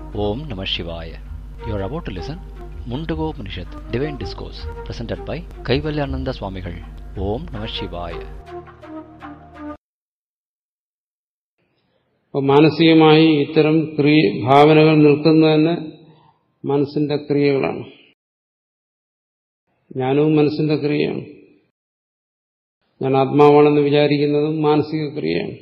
Om Namah Shivaya. You are about to listen Mundago Upanishad, Divine Discourse, presented by Kaivalyananda Swamigal. Om Namah Shivaya. അപ്പോൾ മാനസികമായി ഇത്തരം ക്രിയ ഭാവനകൾ നിൽക്കുന്നത് തന്നെ മനസ്സിന്റെ ക്രിയകളാണ് ജ്ഞാനവും മനസ്സിന്റെ ക്രിയയാണ് ഞാൻ ആത്മാവാണെന്ന് വിചാരിക്കുന്നതും മാനസിക ക്രിയയാണ്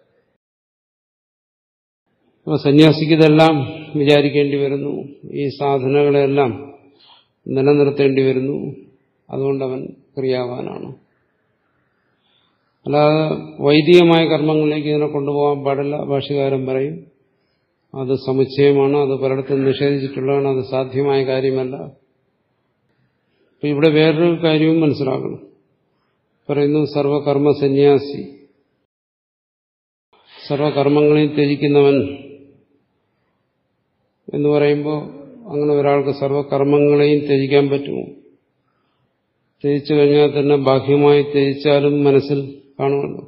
അപ്പോൾ സന്യാസിക്ക് ഇതെല്ലാം വിചാരിക്കേണ്ടി വരുന്നു ഈ സാധനങ്ങളെല്ലാം നിലനിർത്തേണ്ടി വരുന്നു അതുകൊണ്ട് അവൻ ക്രിയാവാനാണ് അല്ലാതെ വൈദികമായ കർമ്മങ്ങളിലേക്ക് ഇതിനെ കൊണ്ടുപോകാൻ പാടില്ല ഭാഷകാരൻ പറയും അത് സമുച്ചയമാണ് അത് പലയിടത്തും നിഷേധിച്ചിട്ടുള്ളതാണ് അത് സാധ്യമായ കാര്യമല്ല അപ്പൊ ഇവിടെ വേറൊരു കാര്യവും മനസ്സിലാക്കണം പറയുന്നു സർവകർമ്മ സന്യാസി സർവകർമ്മങ്ങളെയും ത്യജിക്കുന്നവൻ എന്ന് പറയുമ്പോൾ അങ്ങനെ ഒരാൾക്ക് സർവകർമ്മങ്ങളെയും ത്യജിക്കാൻ പറ്റുമോ ത്യജിച്ചു കഴിഞ്ഞാൽ തന്നെ ബാഹ്യമായി ത്യജിച്ചാലും മനസ്സിൽ കാണുമല്ലോ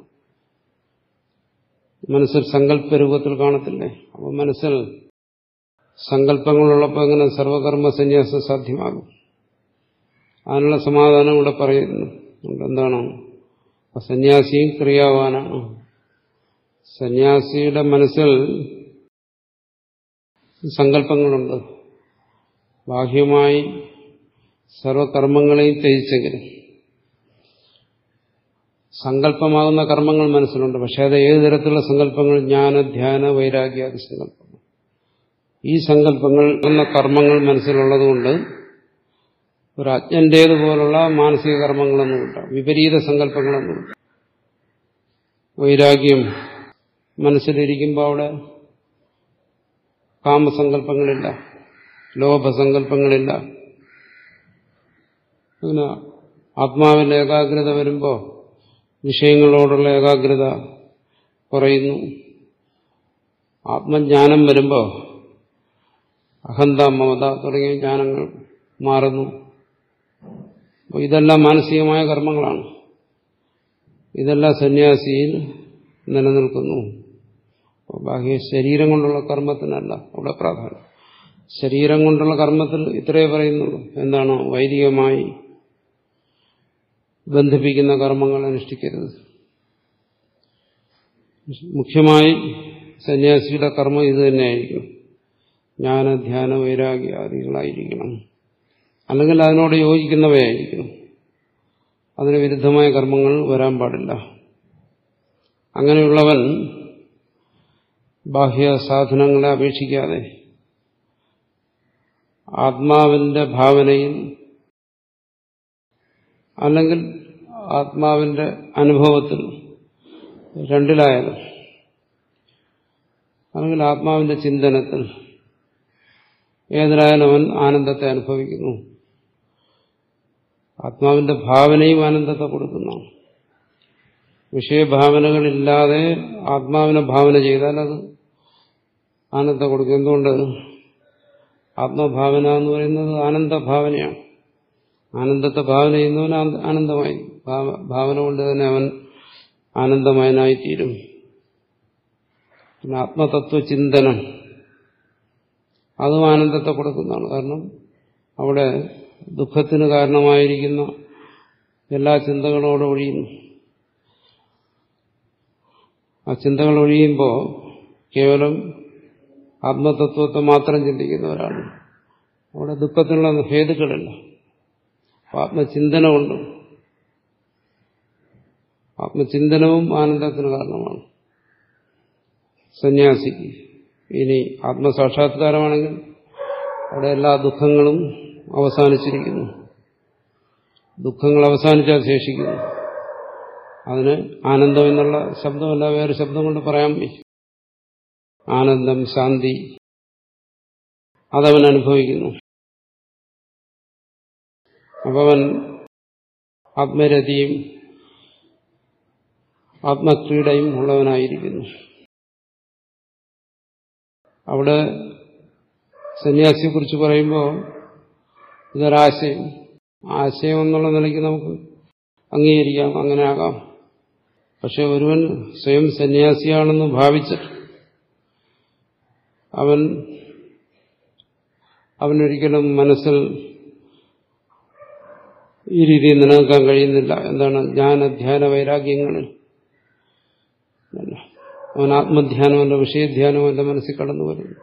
മനസ്സിൽ സങ്കല്പ രൂപത്തിൽ കാണത്തില്ലേ അപ്പോൾ മനസ്സിൽ സങ്കല്പങ്ങളുള്ളപ്പോൾ എങ്ങനെ സർവകർമ്മ സന്യാസം സാധ്യമാകും അതിനുള്ള സമാധാനം ഇവിടെ പറയുന്നു എന്താണ് സന്യാസിയും ക്രിയാവാനാണ് സന്യാസിയുടെ മനസ്സിൽ സങ്കല്പങ്ങളുണ്ട് ബാഹ്യമായി സർവകർമ്മങ്ങളെയും ത്യജിച്ചെങ്കിലും സങ്കല്പമാകുന്ന കർമ്മങ്ങൾ മനസ്സിലുണ്ട് പക്ഷെ അത് ഏത് തരത്തിലുള്ള സങ്കല്പങ്ങൾ ജ്ഞാന ധ്യാന വൈരാഗ്യാദി സങ്കല്പങ്ങൾ ഈ സങ്കല്പങ്ങൾ എന്ന കർമ്മങ്ങൾ മനസ്സിലുള്ളതുകൊണ്ട് ഒരു അജ്ഞന്റേതുപോലുള്ള മാനസിക കർമ്മങ്ങളൊന്നുമില്ല വിപരീത സങ്കല്പങ്ങളൊന്നുമില്ല വൈരാഗ്യം മനസ്സിലിരിക്കുമ്പോൾ അവിടെ കാമസങ്കല്പങ്ങളില്ല ലോഭസങ്കല്പങ്ങളില്ല അങ്ങനെ ആത്മാവിന്റെ ഏകാഗ്രത വരുമ്പോൾ വിഷയങ്ങളോടുള്ള ഏകാഗ്രത കുറയുന്നു ആത്മജ്ഞാനം വരുമ്പോൾ അഹന്ത മമത തുടങ്ങിയ ജ്ഞാനങ്ങൾ മാറുന്നു അപ്പോൾ ഇതെല്ലാം മാനസികമായ കർമ്മങ്ങളാണ് ഇതെല്ലാം സന്യാസിയിൽ നിലനിൽക്കുന്നു ബാഹ്യ ശരീരം കൊണ്ടുള്ള കർമ്മത്തിനല്ല അവിടെ പ്രാധാന്യം ശരീരം കൊണ്ടുള്ള കർമ്മത്തിൽ ഇത്രയേ പറയുന്നുള്ളൂ എന്താണ് വൈദികമായി ബന്ധിപ്പിക്കുന്ന കർമ്മങ്ങൾ അനുഷ്ഠിക്കരുത് മുഖ്യമായി സന്യാസിയുടെ കർമ്മം ഇത് തന്നെയായിരിക്കും ജ്ഞാന ധ്യാന വൈരാഗ്യാദികളായിരിക്കണം അല്ലെങ്കിൽ അതിനോട് യോജിക്കുന്നവയായിരിക്കണം അതിന് വിരുദ്ധമായ കർമ്മങ്ങൾ വരാൻ പാടില്ല അങ്ങനെയുള്ളവൻ ബാഹ്യ സാധനങ്ങളെ അപേക്ഷിക്കാതെ ആത്മാവിന്റെ ഭാവനയിൽ അല്ലെങ്കിൽ ആത്മാവിന്റെ അനുഭവത്തിൽ രണ്ടിലായാലും അല്ലെങ്കിൽ ആത്മാവിന്റെ ചിന്തനത്തിൽ ഏതിലായാലും അവൻ ആനന്ദത്തെ അനുഭവിക്കുന്നു ആത്മാവിന്റെ ഭാവനയും ആനന്ദത്തെ കൊടുക്കുന്നതാണ് വിഷയഭാവനകളില്ലാതെ ആത്മാവിനെ ഭാവന ചെയ്താൽ അത് ആനന്ദം കൊടുക്കും എന്തുകൊണ്ട് ആത്മഭാവന എന്ന് പറയുന്നത് ആനന്ദഭാവനയാണ് ആനന്ദത്തെ ഭാവന ചെയ്യുന്നവൻ ആനന്ദമായി ഭാവന കൊണ്ട് തന്നെ അവൻ ആനന്ദമയനായി തീരും പിന്നെ ആത്മതത്വചിന്തനം അതും ആനന്ദത്തെ കൊടുക്കുന്നതാണ് കാരണം അവിടെ ദുഃഖത്തിന് കാരണമായിരിക്കുന്ന എല്ലാ ചിന്തകളോടും ഒഴിയുന്നു ആ ചിന്തകൾ ഒഴിയുമ്പോൾ കേവലം ആത്മതത്വത്തെ മാത്രം ചിന്തിക്കുന്നവരാണ് അവിടെ ദുഃഖത്തിനുള്ള ഹേതുക്കളില്ല ആത്മചിന്തനമുണ്ട് ആത്മചിന്തനവും ആനന്ദത്തിന് കാരണമാണ് സന്യാസിക്ക് ഇനി ആത്മസാക്ഷാത്കാരമാണെങ്കിൽ അവിടെ എല്ലാ ദുഃഖങ്ങളും അവസാനിച്ചിരിക്കുന്നു ദുഃഖങ്ങൾ അവസാനിച്ചാൽ ശേഷിക്കുന്നു അതിന് ആനന്ദം എന്നുള്ള ശബ്ദമല്ല വേറെ ശബ്ദം കൊണ്ട് പറയാൻ വയ്യ ആനന്ദം ശാന്തി അതവൻ അനുഭവിക്കുന്നു അവൻ ആത്മരതിയും ആത്മക്രീഡയും ഉള്ളവനായിരിക്കുന്നു അവിടെ സന്യാസിയെക്കുറിച്ച് പറയുമ്പോൾ ഇതൊരാശയം ആശയം എന്നുള്ള നിലയ്ക്ക് നമുക്ക് അംഗീകരിക്കാം അങ്ങനെ ആകാം പക്ഷെ ഒരുവൻ സ്വയം സന്യാസിയാണെന്ന് ഭാവിച്ചിട്ട് അവൻ അവനൊരിക്കലും മനസ്സിൽ ഈ രീതിയിൽ നിലനിൽക്കാൻ കഴിയുന്നില്ല എന്താണ് ജ്ഞാനധ്യാന വൈരാഗ്യങ്ങളിൽ അവൻ ആത്മധ്യാനമല്ല വിഷയധ്യാനവും എന്റെ മനസ്സിൽ കടന്നു വരുന്നു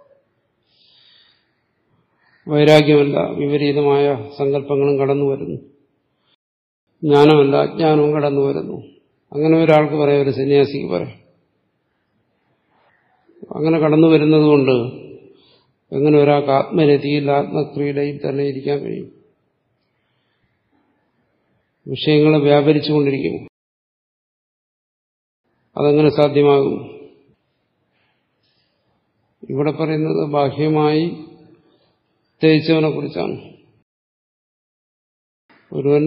വൈരാഗ്യമല്ല വിപരീതമായ സങ്കല്പങ്ങളും കടന്നു വരുന്നു ജ്ഞാനമല്ല അജ്ഞാനവും കടന്നു വരുന്നു അങ്ങനെ ഒരാൾക്ക് പറയാം ഒരു സന്യാസിക്ക് പറയാം അങ്ങനെ കടന്നു വരുന്നത് കൊണ്ട് എങ്ങനെ ഒരാൾക്ക് ആത്മരതിയിൽ ആത്മക്രിയയിൽ തന്നെ ഇരിക്കാൻ കഴിയും വിഷയങ്ങളെ വ്യാപരിച്ചുകൊണ്ടിരിക്കും അതെങ്ങനെ സാധ്യമാകും ഇവിടെ പറയുന്നത് ബാഹ്യമായി തേച്ചവനെ കുറിച്ചാണ് ഒരുവൻ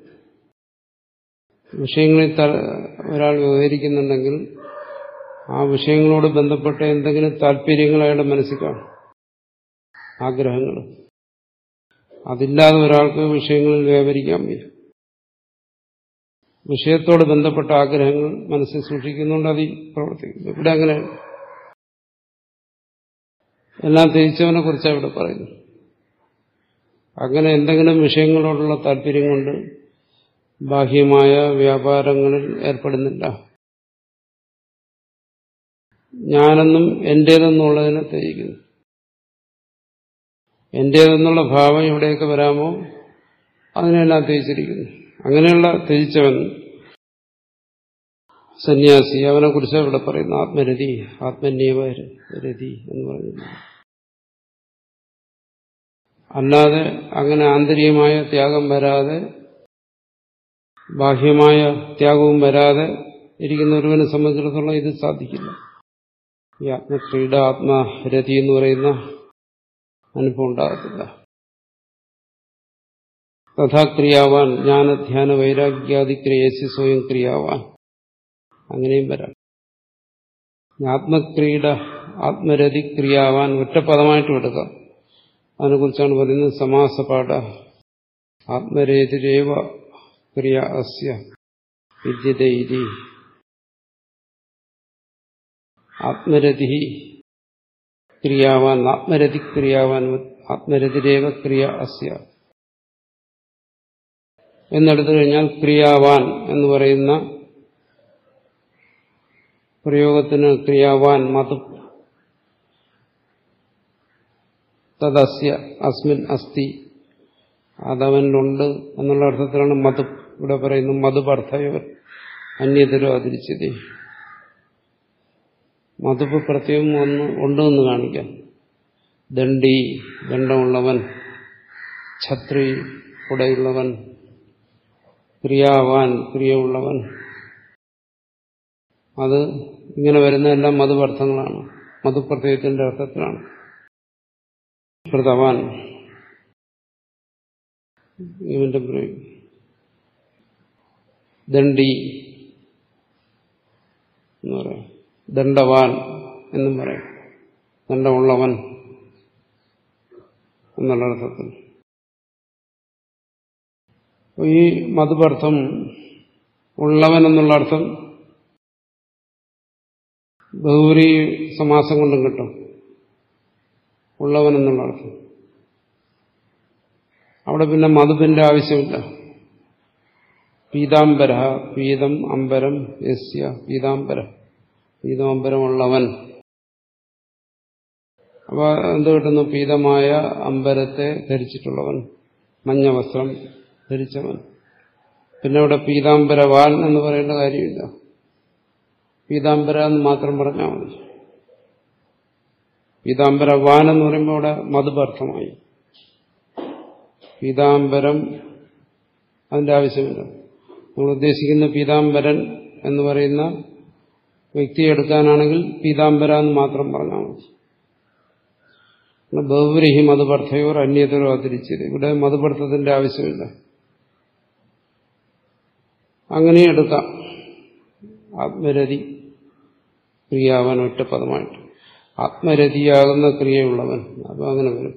വിഷയങ്ങളിൽ ഒരാൾ വ്യവഹരിക്കുന്നുണ്ടെങ്കിൽ ആ വിഷയങ്ങളോട് ബന്ധപ്പെട്ട എന്തെങ്കിലും താല്പര്യങ്ങൾ അയാളുടെ മനസ്സിൽ കാണും ആഗ്രഹങ്ങൾ അതില്ലാതെ ഒരാൾക്ക് വിഷയങ്ങളിൽ വ്യാപരിക്കാൻ വയ്യ വിഷയത്തോട് ബന്ധപ്പെട്ട ആഗ്രഹങ്ങൾ മനസ്സിൽ സൂക്ഷിക്കുന്നുണ്ട് അതിൽ പ്രവർത്തിക്കുന്നു ഇവിടെ അങ്ങനെ എല്ലാം തിരിച്ചവനെ കുറിച്ചാണ് ഇവിടെ പറയുന്നത് അങ്ങനെ എന്തെങ്കിലും വിഷയങ്ങളോടുള്ള താല്പര്യം കൊണ്ട് ബാഹ്യമായ വ്യാപാരങ്ങളിൽ ഏർപ്പെടുന്നില്ല ഞാനെന്നും എന്റേതെന്നുള്ളതിനെ ത്യജിക്കുന്നു എന്റേതെന്നുള്ള ഭാവം എവിടെയൊക്കെ വരാമോ അതിനെല്ലാം ത്യജിച്ചിരിക്കുന്നു അങ്ങനെയുള്ള ത്യജിച്ചവൻ സന്യാസി അവനെ കുറിച്ച് ഇവിടെ പറയുന്നു ആത്മരതി ആത്മന്യവ രതി എന്ന് പറയുന്നു അല്ലാതെ അങ്ങനെ ആന്തരികമായ ത്യാഗം വരാതെ ബാഹ്യമായ ത്യാഗവും വരാതെ ഇരിക്കുന്ന ഒരുവനെ സംബന്ധിച്ചിടത്തോളം ഇത് സാധിക്കില്ല ഈ ആത്മക്രീഡ ആത്മരതി എന്ന് പറയുന്ന അനുഭവം ഉണ്ടാകത്തില്ല തഥാ ക്രിയാവാൻ ജ്ഞാനധ്യാന വൈരാഗ്യാദി ക്രിയസി സ്വയം ക്രിയാവാൻ അങ്ങനെയും വരാം ആത്മക്രീഡ ആത്മരതി ക്രിയാവാൻ ഒറ്റപ്പദമായിട്ടും എടുക്കാം അതിനെക്കുറിച്ചാണ് പറയുന്നത് സമാസപാഠ ആത്മരേതിരേവ ക്രിയ അസ്യ വിദ്യതൈതി ആത്മരതി ക്രിയാവാൻ ആത്മരതി ക്രിയാവാൻ ആത്മരതിരേവ ക്രിയ അസ്യ എന്നെടുത്തു കഴിഞ്ഞാൽ ക്രിയാവാൻ എന്ന് പറയുന്ന പ്രയോഗത്തിന് ക്രിയാവാൻ മത് തദസ്യ അസ്മിൻ അസ്തി അതവനിലുണ്ട് എന്നുള്ള അർത്ഥത്തിലാണ് മത് ഇവിടെ പറയുന്നു മധുപർത്ഥയവർ അന്യതരോ അതിരിച്ചത് മധുപ്പ് പ്രത്യേകം ഒന്ന് ഉണ്ടെന്ന് കാണിക്കാം ദണ്ഡി ദണ്ഡമുള്ളവൻ ഛത്രി കുടയുള്ളവൻ ക്രിയാവാൻ ക്രിയയുള്ളവൻ അത് ഇങ്ങനെ വരുന്നതെല്ലാം മധുപർത്ഥങ്ങളാണ് മധുപ്രത്യയത്തിന്റെ അർത്ഥത്തിലാണ് കൃതവാൻ ഇവന്റെ പ്രയോഗം ദണ്ഡി എന്ന് പറയാം ദണ്ഡവാൻ എന്നും പറയും ദണ്ഡമുള്ളവൻ എന്നുള്ള അർത്ഥത്തിൽ ഈ മധുപർത്ഥം ഉള്ളവൻ എന്നുള്ള അർത്ഥം ബഹുരി സമാസം കൊണ്ടും കിട്ടും ഉള്ളവൻ എന്നുള്ള അർത്ഥം അവിടെ പിന്നെ മധുവിന്റെ ആവശ്യമില്ല പീതാംബര പീതം അമ്പരം യസ്യ പീതാംബര പീതാംബരമുള്ളവൻ അപ്പൊ എന്ത് കിട്ടുന്നു പീതമായ അമ്പരത്തെ ധരിച്ചിട്ടുള്ളവൻ മഞ്ഞ വസ്ത്രം ധരിച്ചവൻ പിന്നെ അവിടെ പീതാംബരവാൻ എന്ന് പറയേണ്ട കാര്യമില്ല പീതാംബര എന്ന് മാത്രം പറഞ്ഞാൽ മതി പീതാംബരവാൻ എന്ന് പറയുമ്പോൾ അവിടെ മധുപർത്ഥമായി പീതാംബരം അതിന്റെ ആവശ്യമില്ല നമ്മൾ ഉദ്ദേശിക്കുന്ന പീതാംബരൻ എന്ന് പറയുന്ന വ്യക്തിയെ എടുക്കാനാണെങ്കിൽ പീതാംബര എന്ന് മാത്രം പറഞ്ഞാൽ മതി ബഹുവരിഹി മധുപർത്ഥയോർ അന്യതരോ അതിരിച്ചത് ഇവിടെ മധുപർത്ഥത്തിന്റെ ആവശ്യമില്ല അങ്ങനെ എടുക്കാം ആത്മരതി ക്രിയാവാൻ ഒറ്റ പദമായിട്ട് ആത്മരതിയാകുന്ന ക്രിയയുള്ളവൻ അപ്പൊ അങ്ങനെ വരും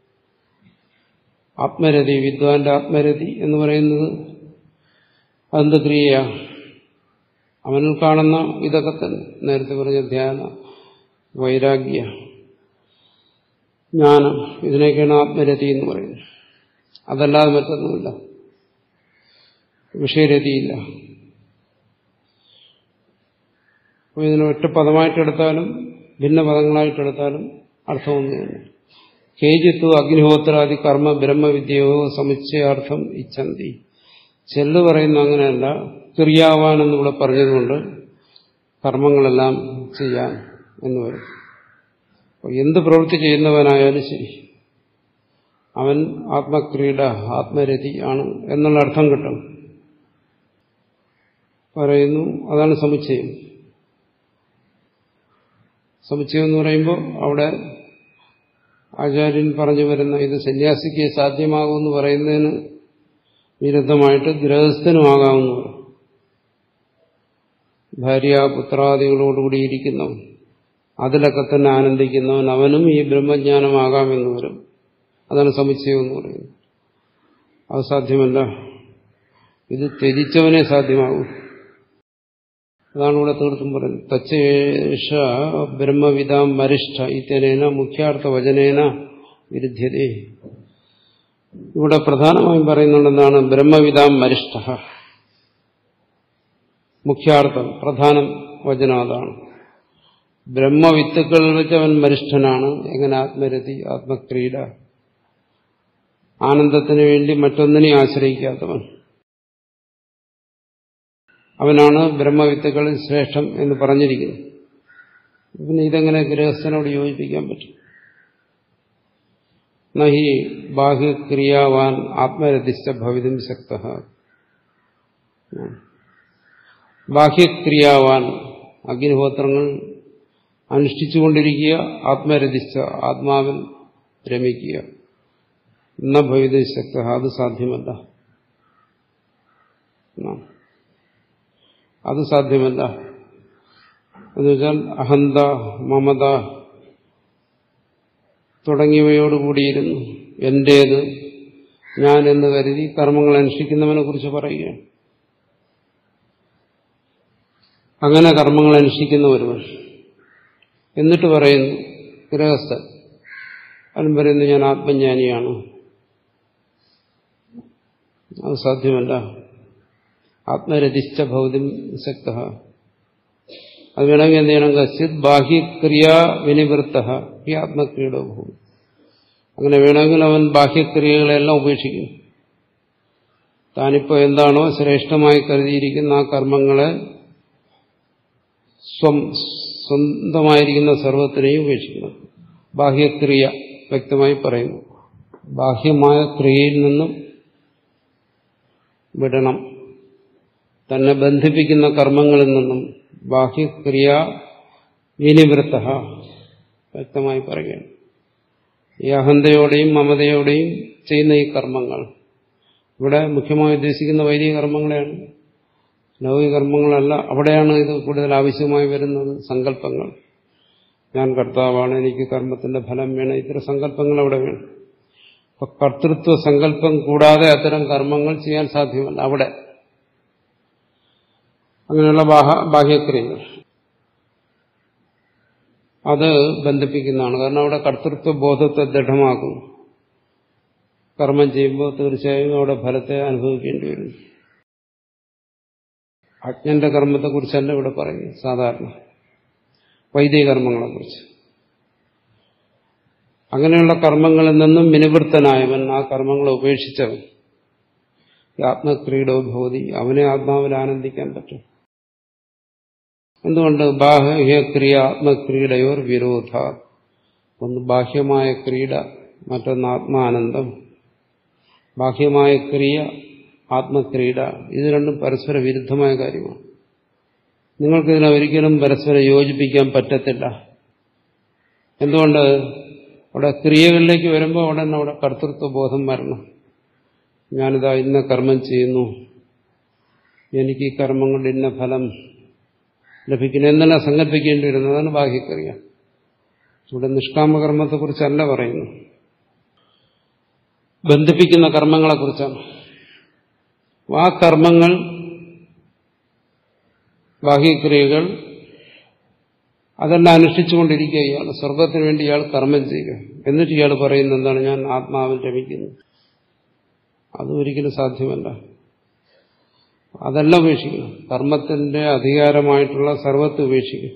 ആത്മരതി വിദ്വാന്റെ ആത്മരതി എന്ന് പറയുന്നത് അതെന്ത് ക്രിയയാ അവനിൽ കാണുന്ന ഇതൊക്കെ തന്നെ നേരത്തെ പറഞ്ഞ ധ്യാന വൈരാഗ്യ ജ്ഞാനം ഇതിനൊക്കെയാണ് ആത്മരതി എന്ന് പറയുന്നത് അതല്ലാതെ മറ്റൊന്നുമില്ല വിഷയരതിയില്ല അപ്പോൾ ഇതിനെ ഒറ്റ പദമായിട്ടെടുത്താലും ഭിന്ന പദങ്ങളായിട്ടെടുത്താലും അർത്ഥമൊന്നു തന്നെ കേജിത്തു അഗ്നിഹോത്രാദി കർമ്മ ബ്രഹ്മവിദ്യയോ സമുച്ചയാർത്ഥം ഇച്ഛന്തി ചെല്ല് പറയുന്ന അങ്ങനെയല്ല ക്രിയാവാൻ എന്നിവിടെ പറഞ്ഞതുകൊണ്ട് കർമ്മങ്ങളെല്ലാം ചെയ്യാൻ എന്ന് വരും അപ്പോൾ എന്ത് പ്രവൃത്തി ചെയ്യുന്നവനായാലും ശരി അവൻ ആത്മക്രീഡ ആത്മരതി ആണ് എന്നുള്ള അർത്ഥം കിട്ടും പറയുന്നു അതാണ് സമുച്ചയം സമുച്ചയം എന്ന് പറയുമ്പോൾ അവിടെ ആചാര്യൻ പറഞ്ഞു വരുന്ന ഇത് സന്യാസിക്ക് സാധ്യമാകുമെന്ന് പറയുന്നതിന് വിരുദ്ധമായിട്ട് ഗൃഹസ്ഥനുമാകാവുന്നു ഭാര്യ പുത്രാദികളോടുകൂടിയിരിക്കുന്നവൻ അതിലൊക്കെ തന്നെ ആനന്ദിക്കുന്നവൻ അവനും ഈ ബ്രഹ്മജ്ഞാനമാകാമെന്ന് വരും അതാണ് സമുച്ചയം എന്ന് പറയുന്നത് അത് സാധ്യമല്ല ഇത് ത്യജിച്ചവനെ സാധ്യമാകൂ അതാണ് ഇവിടെ തീർത്തും പറയുന്നത് തച്ചേഷ ബ്രഹ്മവിതാം വരിഷ്ഠ ഇത്യനേന മുഖ്യാർത്ഥ വചനേന വിരുദ്ധ്യതേ ഇവിടെ പ്രധാനമായും പറയുന്നുണ്ടെന്നാണ് ബ്രഹ്മവിതാം വരിഷ്ഠ മുഖ്യാർത്ഥം പ്രധാനം വചനം അതാണ് ബ്രഹ്മവിത്തുക്കളിൽ വെച്ച് അവൻ വരിഷ്ഠനാണ് എങ്ങനെ ആത്മരതി ആത്മക്രീഡ ആനന്ദത്തിന് വേണ്ടി മറ്റൊന്നിനെ ആശ്രയിക്കാത്തവൻ അവനാണ് ബ്രഹ്മവിത്തുക്കളിൽ ശ്രേഷ്ഠം എന്ന് പറഞ്ഞിരിക്കുന്നു പിന്നെ ഇതെങ്ങനെ ഗൃഹസ്ഥനോട് യോജിപ്പിക്കാൻ പറ്റും നഹി ബാഹ്യക്രിയാവാൻ ആത്മരതിച്ച ഭവിതും ശക്ത ബാഹ്യക്രിയാവാൻ അഗ്നിഹോത്രങ്ങൾ അനുഷ്ഠിച്ചുകൊണ്ടിരിക്കുക ആത്മരതിച്ച ആത്മാവിൽ രമിക്കുക എന്ന ഭവിതും ശക്ത അത് സാധ്യമല്ല അത് സാധ്യമല്ല എന്നുവെച്ചാൽ അഹന്ത മമത തുടങ്ങിയവയോടുകൂടിയിരുന്നു എന്റേത് ഞാൻ എന്ന് കരുതി കർമ്മങ്ങൾ അനുഷ്ഠിക്കുന്നവനെ കുറിച്ച് പറയുകയാണ് അങ്ങനെ കർമ്മങ്ങൾ അനുഷ്ഠിക്കുന്ന ഒരുവൻ എന്നിട്ട് പറയുന്നു ഗൃഹസ്ഥൻ അവൻ പറയുന്നു ഞാൻ ആത്മജ്ഞാനിയാണ് അത് സാധ്യമല്ല ആത്മരതിച്ച ഭൗതിം ശക്ത അത് വേണമെങ്കിൽ എന്ത് ചെയ്യണം കശ്ചിത് ബാഹ്യക്രിയ വിനിവൃത്ത ഈ ആത്മക്രിയയുടെ ഭൂമി അങ്ങനെ വേണമെങ്കിൽ അവൻ ബാഹ്യക്രിയകളെല്ലാം ഉപേക്ഷിക്കും താനിപ്പോ എന്താണോ ശ്രേഷ്ഠമായി കരുതിയിരിക്കുന്ന ആ കർമ്മങ്ങളെ സ്വം സ്വന്തമായിരിക്കുന്ന സർവത്തിനെയും ഉപേക്ഷിക്കണം ബാഹ്യക്രിയ വ്യക്തമായി പറയുന്നു ബാഹ്യമായ ക്രിയയിൽ നിന്നും വിടണം തന്നെ ബന്ധിപ്പിക്കുന്ന കർമ്മങ്ങളിൽ നിന്നും ബാഹ്യക്രിയ വിനിവൃത്ത വ്യക്തമായി പറയുകയാണ് ഈ അഹന്തയോടെയും മമതയോടെയും ചെയ്യുന്ന ഈ കർമ്മങ്ങൾ ഇവിടെ മുഖ്യമായി ഉദ്ദേശിക്കുന്ന വൈദിക കർമ്മങ്ങളെയാണ് ലൗകിക കർമ്മങ്ങളല്ല അവിടെയാണ് ഇത് കൂടുതൽ ആവശ്യമായി വരുന്നത് സങ്കല്പങ്ങൾ ഞാൻ കർത്താവാണ് എനിക്ക് കർമ്മത്തിന്റെ ഫലം വേണം ഇത്തരം സങ്കല്പങ്ങൾ അവിടെ വേണം അപ്പൊ കർത്തൃത്വ സങ്കല്പം കൂടാതെ അത്തരം കർമ്മങ്ങൾ ചെയ്യാൻ സാധ്യമല്ല അവിടെ അങ്ങനെയുള്ള ബാഹ്യക്രിയകൾ അത് ബന്ധിപ്പിക്കുന്നതാണ് കാരണം അവിടെ കർത്തൃത്വ ബോധത്തെ ദൃഢമാക്കും കർമ്മം ചെയ്യുമ്പോൾ തീർച്ചയായും അവിടെ ഫലത്തെ അനുഭവിക്കേണ്ടി വരും അജ്ഞന്റെ കർമ്മത്തെക്കുറിച്ചല്ല ഇവിടെ പറയുന്നത് സാധാരണ വൈദിക കർമ്മങ്ങളെക്കുറിച്ച് അങ്ങനെയുള്ള കർമ്മങ്ങളിൽ നിന്നും വിനിവൃത്തനായവൻ ആ കർമ്മങ്ങളെ ഉപേക്ഷിച്ചവൻ ആത്മക്രീഡോ ഭവതി അവനെ ആത്മാവിൽ ആനന്ദിക്കാൻ പറ്റും എന്തുകൊണ്ട് ബാഹ്യക്രിയ ആത്മക്രീഡയോർ വിരോധ ഒന്ന് ബാഹ്യമായ ക്രീഡ മറ്റൊന്ന് ആത്മാനന്ദം ബാഹ്യമായ ക്രിയ ആത്മക്രീഡ ഇത് രണ്ടും പരസ്പര വിരുദ്ധമായ കാര്യമാണ് നിങ്ങൾക്കിതിനെ ഒരിക്കലും പരസ്പരം യോജിപ്പിക്കാൻ പറ്റത്തില്ല എന്തുകൊണ്ട് അവിടെ ക്രിയകളിലേക്ക് വരുമ്പോൾ അവിടെ അവിടെ കർത്തൃത്വ ബോധം വരണം ഞാനിതാ ഇന്ന കർമ്മം ചെയ്യുന്നു എനിക്ക് ഈ കർമ്മം കൊണ്ട് ഇന്ന ഫലം ലഭിക്കുന്നു എന്നെല്ലാം സങ്കല്പിക്കേണ്ടി വരുന്നതാണ് ബാഹ്യക്രിയ ഇവിടെ നിഷ്കാമകർമ്മത്തെക്കുറിച്ചല്ല പറയുന്നു ബന്ധിപ്പിക്കുന്ന കർമ്മങ്ങളെക്കുറിച്ചാണ് ആ കർമ്മങ്ങൾ ബാഹ്യക്രിയകൾ അതെല്ലാം അനുഷ്ഠിച്ചുകൊണ്ടിരിക്കുക ഇയാൾ സ്വർഗത്തിന് വേണ്ടി ഇയാൾ കർമ്മം ചെയ്യുക എന്നിട്ട് ഇയാൾ പറയുന്നത് എന്താണ് ഞാൻ ആത്മാവിൽ രമിക്കുന്നു അതും ഒരിക്കലും സാധ്യമല്ല അതെല്ലാം ഉപേക്ഷിക്കണം കർമ്മത്തിന്റെ അധികാരമായിട്ടുള്ള സർവത്ത് ഉപേക്ഷിക്കും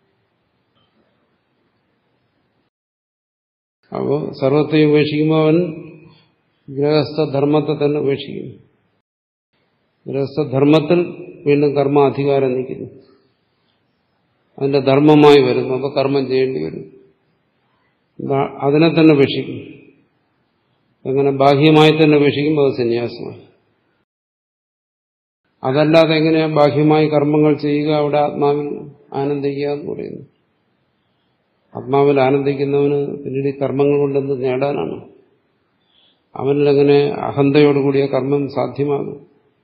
അപ്പോൾ സർവത്തെയും ഉപേക്ഷിക്കുമ്പോൾ അവൻ ഗൃഹസ്ഥധർമ്മത്തെ തന്നെ ഉപേക്ഷിക്കും ഗൃഹസ്ഥധർമ്മത്തിൽ വീണ്ടും കർമാധികാരം നിൽക്കുന്നു അതിന്റെ ധർമ്മമായി വരുന്നു അപ്പോൾ കർമ്മം ചെയ്യേണ്ടി വരും അതിനെ തന്നെ ഉപേക്ഷിക്കും അങ്ങനെ ബാഹ്യമായി തന്നെ ഉപേക്ഷിക്കുമ്പോൾ അത് സന്യാസമായി അതല്ലാതെ എങ്ങനെയാ ബാഹ്യമായി കർമ്മങ്ങൾ ചെയ്യുക അവിടെ ആത്മാവിൽ ആനന്ദിക്കുക എന്ന് പറയുന്നു ആത്മാവിൽ ആനന്ദിക്കുന്നവന് പിന്നീട് ഈ കർമ്മങ്ങൾ കൊണ്ട് എന്ത് നേടാനാണ് അവനിലെങ്ങനെ അഹന്തയോടുകൂടിയ കർമ്മം സാധ്യമാകും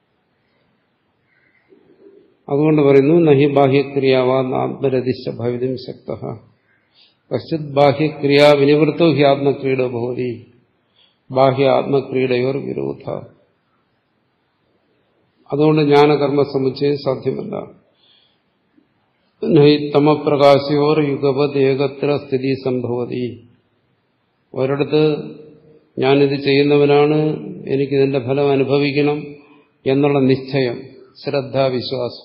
അതുകൊണ്ട് പറയുന്നു നഹി ബാഹ്യക്രിയാവാ ആത്മരതിശ ഭവിതം ശക്ത കശ്ചിത് ബാഹ്യക്രിയാ വിനിവൃത്തോ ഹി ആത്മക്രീഡ ഭവതി ബാഹ്യ ആത്മക്രീഡയോർ വിരോധ അതുകൊണ്ട് ജ്ഞാനകർമ്മ സമുച്ചയം സാധ്യമല്ല നഹി തമപ്രകാശയോർ യുഗപത് ഏകത്ര സ്ഥിതി സംഭവതി ഒരിടത്ത് ഞാനിത് ചെയ്യുന്നവനാണ് എനിക്കിതിന്റെ ഫലം അനുഭവിക്കണം എന്നുള്ള നിശ്ചയം ശ്രദ്ധാവിശ്വാസം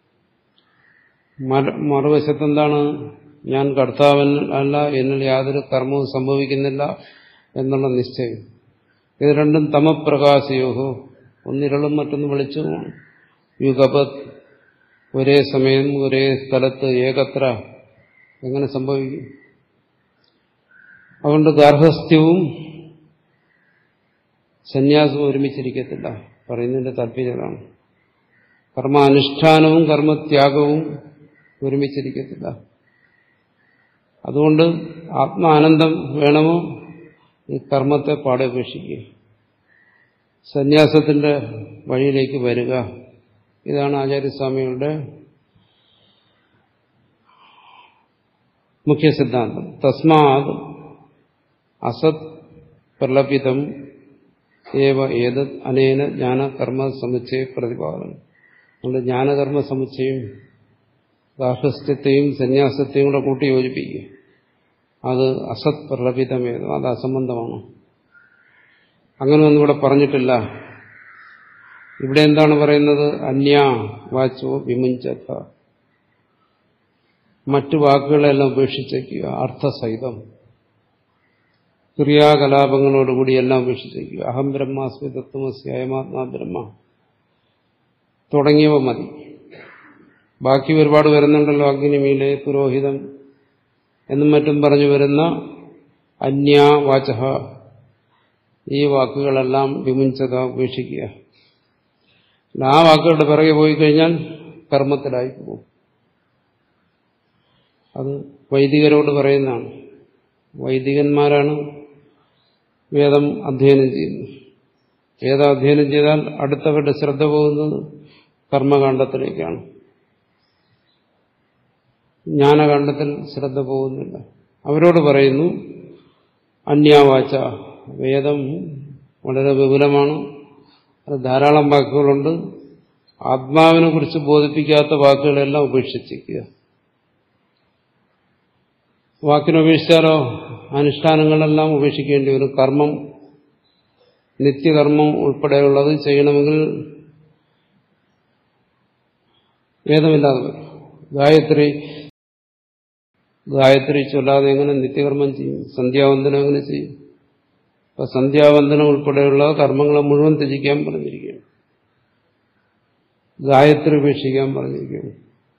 മറുവശത്ത് എന്താണ് ഞാൻ കർത്താവൻ അല്ല എന്നിൽ യാതൊരു കർമ്മവും സംഭവിക്കുന്നില്ല എന്നുള്ള നിശ്ചയം ഇത് രണ്ടും തമപ്രകാശയോഹോ ഒന്നിരളും മറ്റൊന്ന് വെളിച്ചവുമാണ് യുഗപത് ഒരേ സമയം ഒരേ സ്ഥലത്ത് ഏകത്ര എങ്ങനെ സംഭവിക്കും അതുകൊണ്ട് ഗാർഹസ്ഥ്യവും സന്യാസവും ഒരുമിച്ചിരിക്കത്തില്ല പറയുന്നതിന്റെ താല്പര്യമാണ് കർമാനുഷ്ഠാനവും കർമ്മത്യാഗവും ഒരുമിച്ചിരിക്കത്തില്ല അതുകൊണ്ട് ആത്മാനന്ദം വേണമോ ഈ കർമ്മത്തെ പാടെ ഉപേക്ഷിക്കുക സന്യാസത്തിന്റെ വഴിയിലേക്ക് വരിക ഇതാണ് ആചാര്യസ്വാമികളുടെ മുഖ്യ സിദ്ധാന്തം തസ്മാത് അസത് പ്രലപിതം ഏവ ഏതത് അനേന ജ്ഞാനകർമ്മ സമുച്ചയ പ്രതിപാദനം അതുകൊണ്ട് ജ്ഞാനകർമ്മ സമുച്ചയം ഗാർഹസ്ഥ്യത്തെയും സന്യാസത്തെയും കൂടെ കൂട്ടി യോജിപ്പിക്കുക അത് അസത് പ്രലപിതമേതോ അത് അസംബന്ധമാണ് അങ്ങനെയൊന്നും ഇവിടെ പറഞ്ഞിട്ടില്ല ഇവിടെ എന്താണ് പറയുന്നത് അന്യ വാച്ചോ വിമുഞ്ചത മറ്റു വാക്കുകളെല്ലാം ഉപേക്ഷിച്ചേക്കുക അർത്ഥസഹിതം ക്രിയാകലാപങ്ങളോടുകൂടി എല്ലാം ഉപേക്ഷിച്ചേക്കുക അഹം ബ്രഹ്മാസ്മി തത്വമസി അയമാത്മാ ബ്രഹ്മ തുടങ്ങിയവ മതി ബാക്കി ഒരുപാട് വരുന്നുണ്ടല്ലോ അഗ്നിമീലെ പുരോഹിതം എന്നും മറ്റും പറഞ്ഞു വരുന്ന അന്യ വാചഹ ഈ വാക്കുകളെല്ലാം വിമുഞ്ചത ഉപേക്ഷിക്കുക ആ വാക്കുകളുടെ പിറകെ പോയി കഴിഞ്ഞാൽ കർമ്മത്തിലായി പോകും അത് വൈദികരോട് പറയുന്നതാണ് വൈദികന്മാരാണ് വേദം അധ്യയനം ചെയ്യുന്നത് വേദം അധ്യയനം ചെയ്താൽ അടുത്തവരുടെ ശ്രദ്ധ പോകുന്നത് കർമ്മകാണ്ഡത്തിലേക്കാണ് ജ്ഞാനകാണ്ഡത്തിൽ ശ്രദ്ധ പോകുന്നില്ല അവരോട് പറയുന്നു അന്യാവാച വേദം വളരെ വിപുലമാണ് അത് ധാരാളം വാക്കുകളുണ്ട് ആത്മാവിനെ കുറിച്ച് ബോധിപ്പിക്കാത്ത വാക്കുകളെല്ലാം ഉപേക്ഷിച്ചിരിക്കുക വാക്കിനുപേക്ഷിച്ചാലോ അനുഷ്ഠാനങ്ങളെല്ലാം ഉപേക്ഷിക്കേണ്ടി വരും കർമ്മം നിത്യകർമ്മം ഉൾപ്പെടെയുള്ളത് ചെയ്യണമെങ്കിൽ വേദമില്ലാതെ വരും ഗായത്രി ഗായത്രി ചൊല്ലാതെ എങ്ങനെ നിത്യകർമ്മം ചെയ്യും സന്ധ്യാവന്തനം എങ്ങനെ ചെയ്യും അപ്പൊ സന്ധ്യാവന്തനം ഉൾപ്പെടെയുള്ള കർമ്മങ്ങളെ മുഴുവൻ ത്യജിക്കാൻ പറഞ്ഞിരിക്കുകയാണ് ഗായത്രി ഉപേക്ഷിക്കാൻ പറഞ്ഞിരിക്കുകയാണ്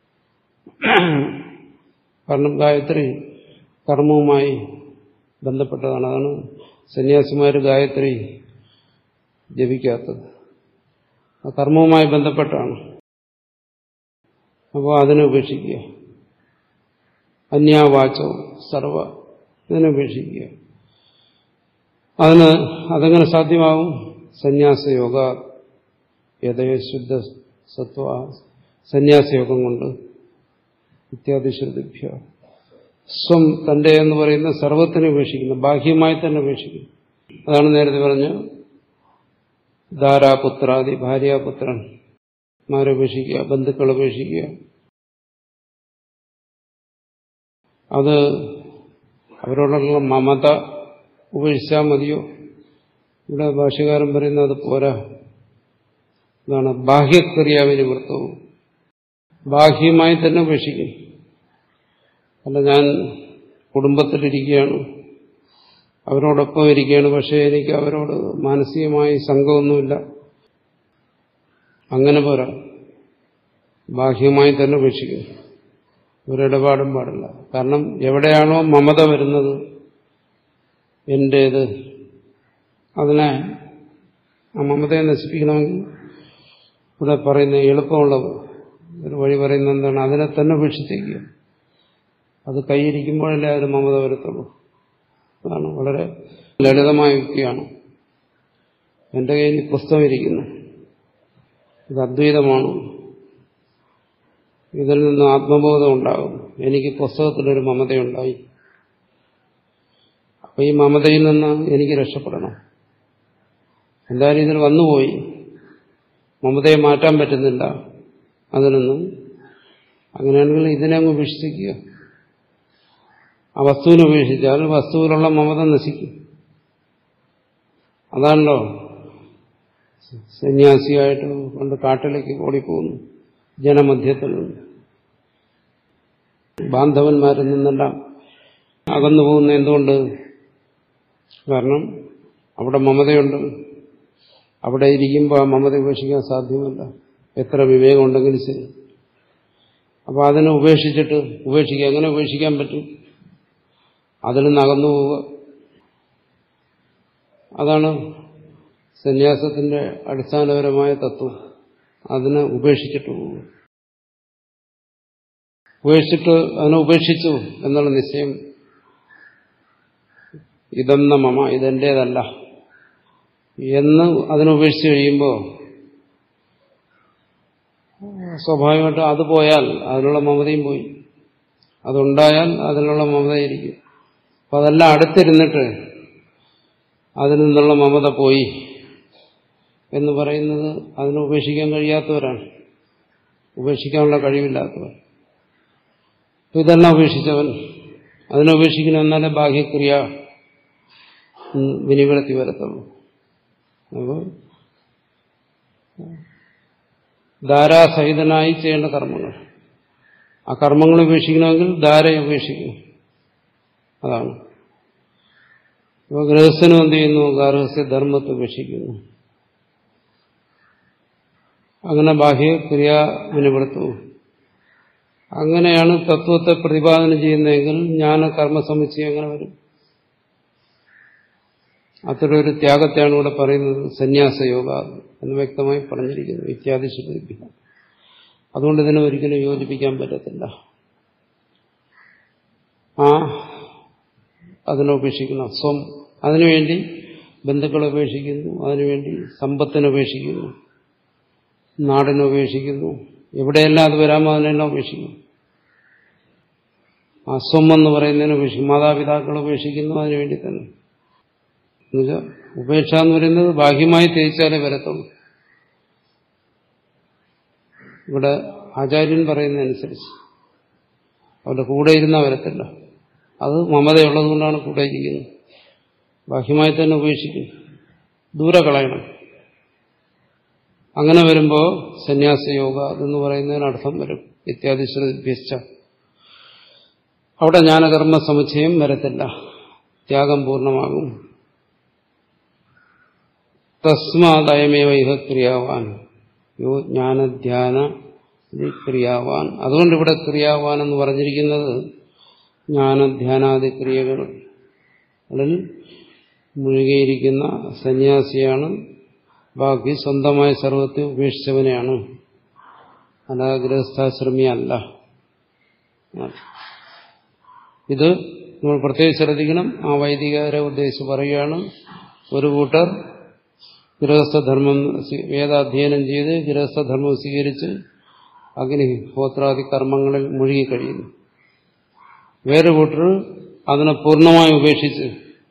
കാരണം ഗായത്രി കർമ്മവുമായി ബന്ധപ്പെട്ടതാണ് അതാണ് സന്യാസിമാർ ഗായത്രി ജപിക്കാത്തത് ആ കർമ്മവുമായി ബന്ധപ്പെട്ടാണ് അപ്പോൾ അതിനെ ഉപേക്ഷിക്കുക അന്യാവാചോ സർവ ഇതിനെ ഉപേക്ഷിക്കുക അതിന് അതെങ്ങനെ സാധ്യമാവും സന്യാസയോഗ യഥയശുദ്ധ സത്വ സന്യാസയോഗം കൊണ്ട് ഇത്യാദി ശ്രുതിഭ്യ സ്വം തന്റെ എന്ന് പറയുന്ന സർവത്തിനെ ഉപേക്ഷിക്കുന്നു ബാഹ്യമായി തന്നെ ഉപേക്ഷിക്കുന്നു അതാണ് നേരത്തെ പറഞ്ഞ ധാരാപുത്രാദി ഭാര്യാപുത്രൻ മാരെ ഉപേക്ഷിക്കുക ബന്ധുക്കളെ ഉപേക്ഷിക്കുക അത് അവരോടുള്ള മമത ഉപേക്ഷിച്ചാൽ മതിയോ ഇവിടെ ഭാഷകാരൻ പറയുന്നത് അത് പോരാ ഇതാണ് ബാഹ്യക്രിയാവിനിവൃത്തവും ബാഹ്യമായി തന്നെ ഉപേക്ഷിക്കും അല്ല ഞാൻ കുടുംബത്തിലിരിക്കുകയാണ് അവരോടൊപ്പം ഇരിക്കുകയാണ് പക്ഷേ എനിക്ക് അവരോട് മാനസികമായി സംഘമൊന്നുമില്ല അങ്ങനെ പോരാ ബാഹ്യമായി തന്നെ ഉപേക്ഷിക്കും ഒരിടപാടും പാടില്ല കാരണം എവിടെയാണോ മമത വരുന്നത് എന്റേത് അതിനെ ആ മമതയെ നശിപ്പിക്കണമെങ്കിൽ ഇവിടെ പറയുന്ന എളുപ്പമുള്ള ഒരു വഴി പറയുന്നത് എന്താണ് അതിനെ തന്നെ ഉപേക്ഷിച്ചേക്കുക അത് കൈയിരിക്കുമ്പോഴല്ലേ അതിന് മമത വരത്തുള്ളൂ അതാണ് വളരെ ലളിതമായ യുക്തിയാണ് എന്റെ കയ്യിൽ ഈ പുസ്തകം ഇരിക്കുന്നു ഇത് അദ്വൈതമാണ് ഇതിൽ നിന്ന് ആത്മബോധം ഉണ്ടാകും എനിക്ക് പുസ്തകത്തിലൊരു മമതയുണ്ടായി അപ്പൊ ഈ മമതയിൽ നിന്ന് എനിക്ക് രക്ഷപ്പെടണം എന്തായാലും ഇതിൽ വന്നുപോയി മമതയെ മാറ്റാൻ പറ്റുന്നില്ല അതിനൊന്നും അങ്ങനെയാണെങ്കിൽ ഇതിനെ അങ്ങ് ഉപേക്ഷിക്കുക ആ വസ്തുവിനെ ഉപേക്ഷിച്ചാൽ വസ്തുവിലുള്ള മമത നശിക്കും അതാണല്ലോ സന്യാസിയായിട്ട് കൊണ്ട് കാട്ടിലേക്ക് ഓടിപ്പോകുന്നു ജനമധ്യത്തിൽ നിന്ന് ബാന്ധവന്മാരിൽ നിന്നെല്ലാം അകന്നു പോകുന്ന എന്തുകൊണ്ട് കാരണം അവിടെ മമതയുണ്ട് അവിടെ ഇരിക്കുമ്പോൾ ആ മമത ഉപേക്ഷിക്കാൻ സാധ്യമല്ല എത്ര വിവേകമുണ്ടെങ്കിലും ശരി അപ്പോൾ അതിനെ ഉപേക്ഷിച്ചിട്ട് ഉപേക്ഷിക്കുക എങ്ങനെ ഉപേക്ഷിക്കാൻ പറ്റും അതിൽ നിന്ന് അകന്നു പോവുക അതാണ് സന്യാസത്തിന്റെ അടിസ്ഥാനപരമായ തത്വം അതിനെ ഉപേക്ഷിച്ചിട്ട് പോവുക ഉപേക്ഷിച്ചിട്ട് അതിനെ ഉപേക്ഷിച്ചു എന്നുള്ള നിശ്ചയം ഇതെന്ന മമ ഇതെന്റേതല്ല എന്ന് അതിനുപേക്ഷിച്ച് കഴിയുമ്പോൾ സ്വാഭാവികമായിട്ടും അത് പോയാൽ അതിനുള്ള മമതയും പോയി അതുണ്ടായാൽ അതിനുള്ള മമതയിരിക്കും അപ്പം അതെല്ലാം അടുത്തിരുന്നിട്ട് അതിൽ നിന്നുള്ള മമത പോയി എന്ന് പറയുന്നത് അതിനെ ഉപേക്ഷിക്കാൻ കഴിയാത്തവരാണ് ഉപേക്ഷിക്കാനുള്ള കഴിവില്ലാത്തവർ അപ്പം ഇതെല്ലാം ഉപേക്ഷിച്ചവൻ അതിനെ ഉപേക്ഷിക്കണം എന്നാലേ ബാഹ്യക്രിയ വിനിവൃത്തി വരത്തുള്ളൂ അപ്പോൾ ധാരാസഹിതനായി ചെയ്യേണ്ട കർമ്മങ്ങൾ ആ കർമ്മങ്ങൾ ഉപേക്ഷിക്കണമെങ്കിൽ ധാരയെ ഉപേക്ഷിക്കണം അതാണ് ഇപ്പോൾ ഗൃഹസ്ഥനും എന്ത് ചെയ്യുന്നു ഗാർഹസ്യ ധർമ്മത്തെ ഉപേക്ഷിക്കുന്നു അങ്ങനെ ബാഹ്യക്രിയ വിനിവൃത്തവും അങ്ങനെയാണ് തത്വത്തെ പ്രതിപാദനം ചെയ്യുന്നതെങ്കിൽ ജ്ഞാന കർമ്മസമുച്ചയം എങ്ങനെ വരും അത്തരൊരു ത്യാഗത്തെയാണ് ഇവിടെ പറയുന്നത് സന്യാസയോഗ എന്ന് വ്യക്തമായി പറഞ്ഞിരിക്കുന്നു ഇത്യാദി ശ്രുതി അതുകൊണ്ട് ഇതിനെ ഒരിക്കലും യോജിപ്പിക്കാൻ പറ്റത്തില്ല ആ അതിനെ ഉപേക്ഷിക്കണം സ്വം അതിനുവേണ്ടി ബന്ധുക്കളെ ഉപേക്ഷിക്കുന്നു അതിനുവേണ്ടി സമ്പത്തിനെ ഉപേക്ഷിക്കുന്നു നാടിനെ ഉപേക്ഷിക്കുന്നു എവിടെയെല്ലാം അത് വരാമോ അതിനെല്ലാം ഉപേക്ഷിക്കുന്നു ആ സ്വം എന്ന് പറയുന്നതിനെ ഉപേക്ഷിക്കും മാതാപിതാക്കളെ ഉപേക്ഷിക്കുന്നു അതിനുവേണ്ടി തന്നെ എന്നുവെച്ചാൽ ഉപേക്ഷ എന്ന് പറയുന്നത് ബാഹ്യമായി തേച്ചാലേ വരത്തുള്ളൂ ഇവിടെ ആചാര്യൻ പറയുന്നതനുസരിച്ച് അവരുടെ കൂടെ ഇരുന്നാൽ വരത്തില്ല അത് മമതയുള്ളതുകൊണ്ടാണ് കൂടെ ഇരിക്കുന്നത് ബാഹ്യമായി തന്നെ ഉപേക്ഷിക്കും ദൂരെ കളയണം അങ്ങനെ വരുമ്പോൾ സന്യാസയോഗ എന്ന് പറയുന്നതിന് അർത്ഥം വരും ഇത്യാദി ശ്രദ്ധിച്ച അവിടെ ജ്ഞാനകർമ്മ സമുച്ചയം വരത്തില്ല ത്യാഗം പൂർണ്ണമാകും തസ്മാദയമേവ ഇഹ ക്രിയാവാൻ യോ ജ്ഞാനധ്യാന ക്രിയാവാൻ അതുകൊണ്ട് ഇവിടെ ക്രിയാവാൻ എന്ന് പറഞ്ഞിരിക്കുന്നത് ജ്ഞാനധ്യാനാദി ക്രിയകളിൽ മുഴുകിയിരിക്കുന്ന സന്യാസിയാണ് ബാക്കി സ്വന്തമായ സർവത്തെ ഉപേക്ഷിച്ചവനെയാണ് അല്ലാതെ ഗൃഹസ്ഥാശ്രമിയല്ല ഇത് നമ്മൾ പ്രത്യേകം ശ്രദ്ധിക്കണം ആ വൈദികരെ ഉദ്ദേശിച്ച് പറയുകയാണ് ഒരു കൂട്ടർ ഗൃഹസ്ഥധർമ്മം വേദാധ്യയനം ചെയ്ത് ഗൃഹസ്ഥധർമ്മം സ്വീകരിച്ച് അഗ്നിഹോത്രാദി കർമ്മങ്ങളിൽ മുഴുകിക്കഴിയുന്നു വേറെ കൂട്ടർ അതിനെ പൂർണ്ണമായി ഉപേക്ഷിച്ച്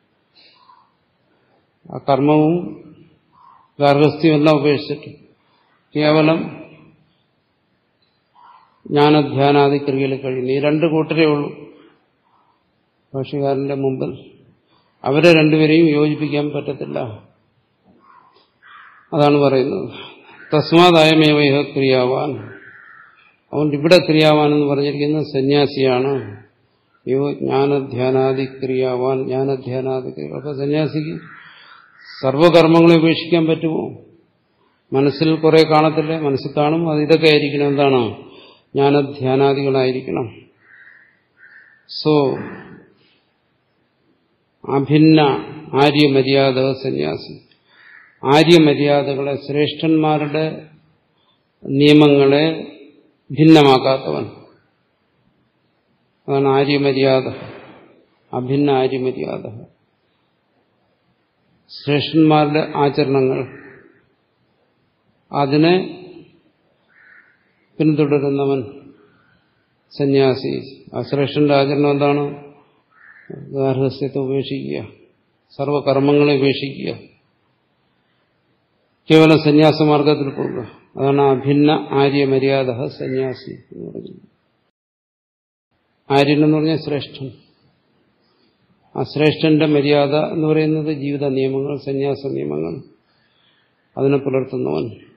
ആ കർമ്മവും ഗാർഹസ്ഥ്യവും എല്ലാം ഉപേക്ഷിച്ചിട്ട് കേവലം ജ്ഞാനധ്യാനാദി ക്രിയയിൽ കഴിയുന്നു ഈ രണ്ട് കൂട്ടരേ ഉള്ളൂ ഭാഷകാരന്റെ മുമ്പിൽ അവരെ രണ്ടുപേരെയും യോജിപ്പിക്കാൻ പറ്റത്തില്ല അതാണ് പറയുന്നത് തസ്മാദായമേവ ക്രിയാവാൻ അതുകൊണ്ട് ഇവിടെ ക്രിയാവാൻ എന്ന് പറഞ്ഞിരിക്കുന്നത് സന്യാസിയാണ് യോ ജ്ഞാനധ്യാനാദി ക്രിയാവാൻ ജ്ഞാനധ്യാനാദി ക്രിയ അപ്പൊ സന്യാസിക്ക് സർവകർമ്മങ്ങളെ ഉപേക്ഷിക്കാൻ പറ്റുമോ മനസ്സിൽ കുറെ കാണത്തില്ലേ മനസ്സിൽ കാണും അത് ഇതൊക്കെ ആയിരിക്കണം എന്താണ് ജ്ഞാനധ്യാനാദികളായിരിക്കണം സോ അഭിന്ന ആര്യമര്യാദ സന്യാസി ആര്യമര്യാദകളെ ശ്രേഷ്ഠന്മാരുടെ നിയമങ്ങളെ ഭിന്നമാക്കാത്തവൻ അതാണ് ആര്യമര്യാദ അഭിന്ന ആര്യമര്യാദ ശ്രേഷ്ഠന്മാരുടെ ആചരണങ്ങൾ അതിനെ പിന്തുടരുന്നവൻ സന്യാസി ആ ശ്രേഷ്ഠന്റെ ആചരണം എന്താണ് ഗാർഹസ്ഥ്യത്തെ ഉപേക്ഷിക്കുക സർവകർമ്മങ്ങളെ ഉപേക്ഷിക്കുക കേവലം സന്യാസമാർഗത്തിൽ പോകുക അതാണ് അഭിന്ന ആര്യമര്യാദ സന്യാസി എന്ന് പറയുന്നത് ആര്യൻ എന്ന് പറഞ്ഞാൽ ശ്രേഷ്ഠൻ ആ ശ്രേഷ്ഠന്റെ മര്യാദ എന്ന് പറയുന്നത് ജീവിത നിയമങ്ങൾ സന്യാസ നിയമങ്ങൾ അതിനെ പുലർത്തുന്നവൻ